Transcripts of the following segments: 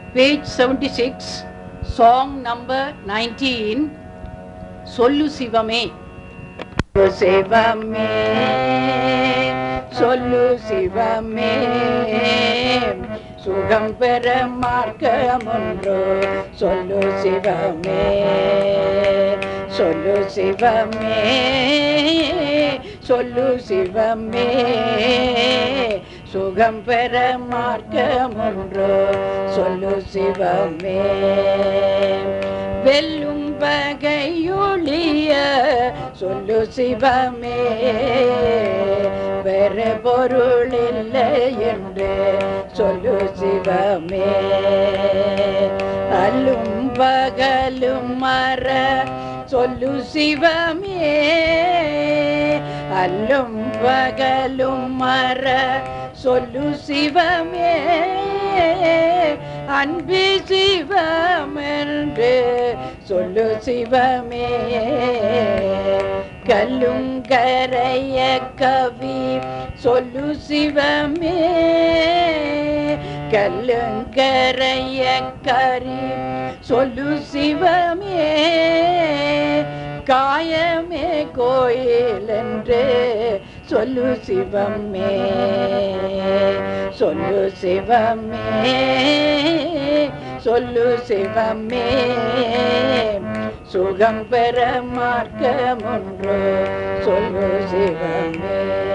page 76, song number 19, சொல்லு சிவமே சொல்லு சிவமே சொல்லு சிவமே சுகம் பெற மார்க்கம் ஒன்றோ சொல்லு சிவமே சொல்லு சிவமே சொல்லு சிவமே சுகம் பெற மார்க்கம் ஒன்றோ சொல்லு சிவமே வெல்லும் பகையொழிய சொல்லு சிவமே வேற பொருள் இல்லை என்று சொல்லு சிவமே அல்லும் பகலும் மற சொல்லு சிவமே அல்லும் பகலும் மற சொல்லு சிவமே அன்பு சிவமென்று சொல்லு சிவமே கல்லும் கரைய கவி சொல்லு சிவமே கல்லுங்கரைய கரி சொல்லு சிவமே காயமே கோயில் என்று சொல்லு சிவமே சொல்லு சிவமே சொல்லு சிவமே சுகம் பெற மார்க்கம் ஒன்று சொல்லு சிவமே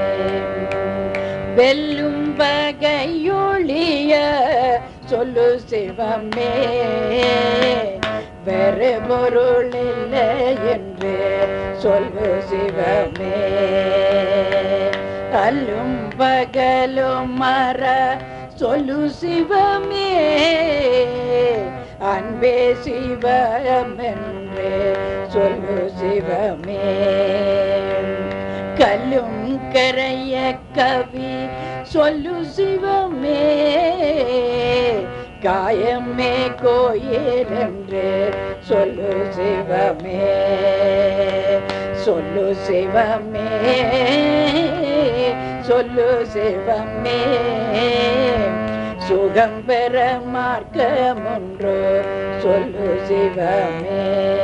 வெல்லும் பகையொழிய சொல்லு சிவமே வேறு பொருள் இல்லை என்று சொல்லு சிவமே அல்லும் பகலும் மற சொல்லு சிவமே அன்பே சிவம் என்று சொல்லு சிவமே கல்லும் கரைய கவி சொல்லு சிவமே காயமே கோயில் என்று சொல்லு சிவமே சொல்லு சிவமே சொல்லு சிவமே சுகம் பெற மார்க்கம் ஒன்று சொல்லு சிவமே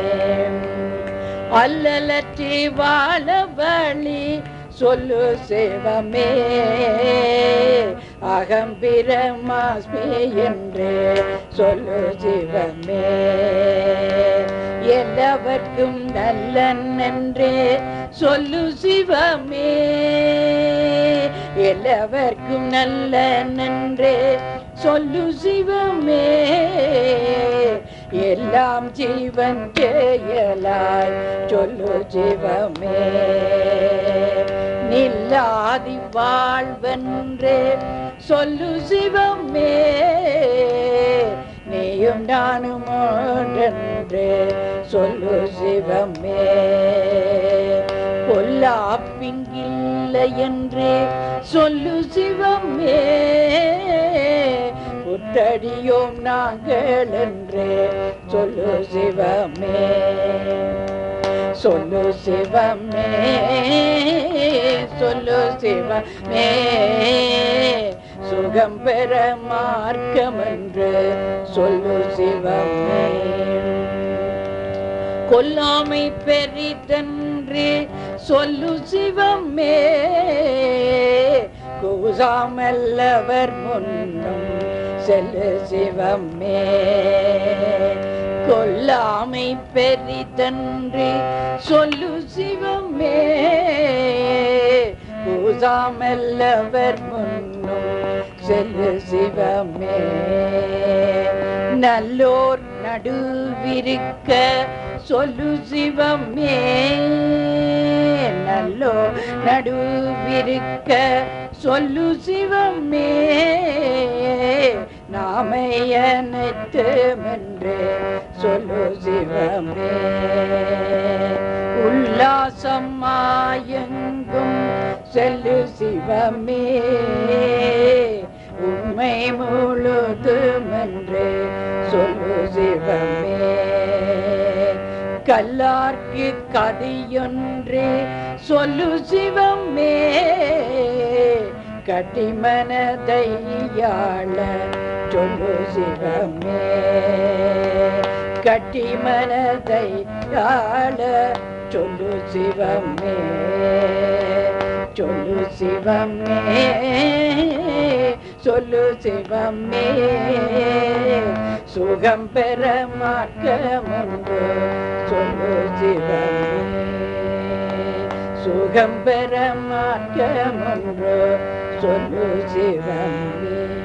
அல்லலற்றி வாழ வழி சொல்லு சிவமே அகம்பிரமாஸ்மி என்று சொல்லு சிவமே எல்லாவர்க்கும் நல்லன் என்றே சொல்லு சிவமே எல்லாவர்க்கும் நல்லன் என்றே சொல்லு சிவமே எல்லாம் ஜீவன் செயலாய் சொல்லு சிவமே நில்லாதி வாழ்வென்றே சொல்லு சிவமே நீயும் நானும் ஒன்றென்றே சொல்லு சிவமே பொல்லாப்பிங்கில்லை என்றே சொல்லு சிவமே புத்தடியோம் நாங்கள் என்றே சொல்லு சிவமே சொல்லு சிவமே சொல்லு சிவமே சுகம் பெற மார்க்கம் என்று சொல்லு சிவமே கொல்லாமை பெரிதன்று சொல்லு சிவமே கூசாமல்லவர் முன்னும் செல்லு சிவமே கொல்லாமை பெரிதன்று சொல்லு சிவமே கூசாமல்லவர் முன்னும் செல்லு சிவமே நல்லோர் நடுவிருக்க சொல்லு சிவமே நல்லோ நடுவிருக்க சொல்லு சிவமே நாமையனைத்துமென்று சொல்லு சிவமே உல்லாசமாயங்கும் செல்லு சிவமே உண்மை முழுதுமென்று சொல்லு சிவமே கல்லார்க்கு கதியொன்று சொல்லு சிவமே கட்டிமனதையாள சொல்லு சிவமே கட்டிமனதையாள சொல்லு சிவமே சொல்லு சிவமே சொல்லு சிவமே சுகம் பெற மார்க்கமுண்டு சொல்லு சிவமே சுகம் பெற மார்க்கமுண்டு சொல்லு சிவமே